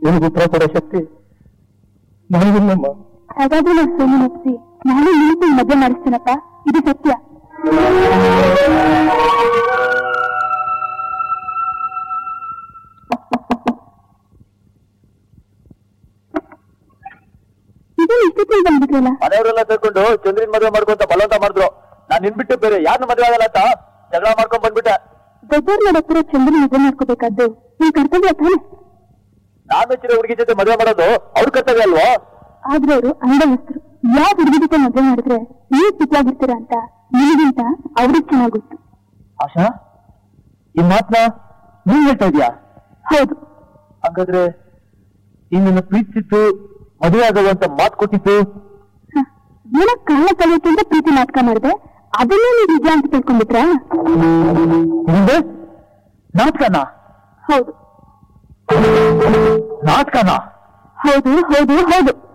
ನಿನಗೆ ಉತ್ತರ ಕೊಡೋ ಶಕ್ತಿ ನನಗಿಲ್ಲಮ್ಮ ಹಾಗಾದ್ರೆ ನಾನು ಸೋಮನ್ ಒಪ್ಸಿ ನಾನು ನಿನಗೂ ಮದುವೆ ಮಾಡಿಸ್ತೇನಪ್ಪ ಇದು ಸತ್ಯ ಇದು ಇಷ್ಟಕ್ಕೆ ಬಂದ್ಬಿಟ್ರಲ್ಲ ಮನೆಯವರೆಲ್ಲ ಸೇರ್ಕೊಂಡು ಚಂದ್ರಿನ ಮದುವೆ ಮಾಡ್ಕೊಂತ ಬಲವಂತ ಮಾಡಿದ್ರು ನಾನ್ ನಿನ್ಬಿಟ್ಟು ಬೇರೆ ಯಾರನ್ನ ಮದುವೆ ಆಗಲ್ಲ ಅಂತ ಜಗಳ ಮಾಡ್ಕೊಂಡ್ ಬಂದ್ಬಿಟ್ಟೆ ದೊಡ್ಡವ್ರ ನೋಡತ್ತಿರೋ ಚಂದ್ರನ ಮದುವೆ ಮಾಡ್ಕೋಬೇಕಾದ್ದು ನಿನ್ ಕರ್ತವ್ಯ ತಾನೆ ನಾನು ಮೆಚ್ಚಿರೋ ಹುಡುಗಿ ಜೊತೆ ಮದುವೆ ಮಾಡೋದು ಅವ್ರ ಕರ್ತವ್ಯ ಅಲ್ವೋ ಆದ್ರೆ ಅವರು ಅಂಗವಸ್ತರು ಯಾವ ಹುಡುಗಿ ಜೊತೆ ಮದುವೆ ಮಾಡಿದ್ರೆ ನೀವು ಸ್ಥಿತಿಯಾಗಿರ್ತೀರ ಅಂತ ನಿಮಗಿಂತ ಅವ್ರಿಗೆ ಚೆನ್ನಾಗ್ ಗೊತ್ತು ಆಶಾ ಈ ಮಾತ್ನ ನೀನ್ ಹೇಳ್ತಾ ಇದೀಯಾ ಹೌದು ಹಾಗಾದ್ರೆ ನಿನ್ನ ಪ್ರೀತಿಸಿತ್ತು ಮದುವೆ ಆಗವು ಅಂತ ಮಾತು ಕೊಟ್ಟಿತ್ತು ಹ. ಏನೋ ಕಾರಣ ಕಲಿಯೋಕೆ ಅಂತ ಪ್ರೀತಿ ನಾಟಕ ಮಾಡಿದೆ ಅದನ್ನೇ ನೀವು ನಿಜ ಅಂತ ತಿಳ್ಕೊಂಡ್ಬಿಟ್ರಾ ಹಿಂದೆ ನಾಟಕನ ಹೌದು ನಾಟಕನ ಹೌದು ಹೌದು ಹೌದು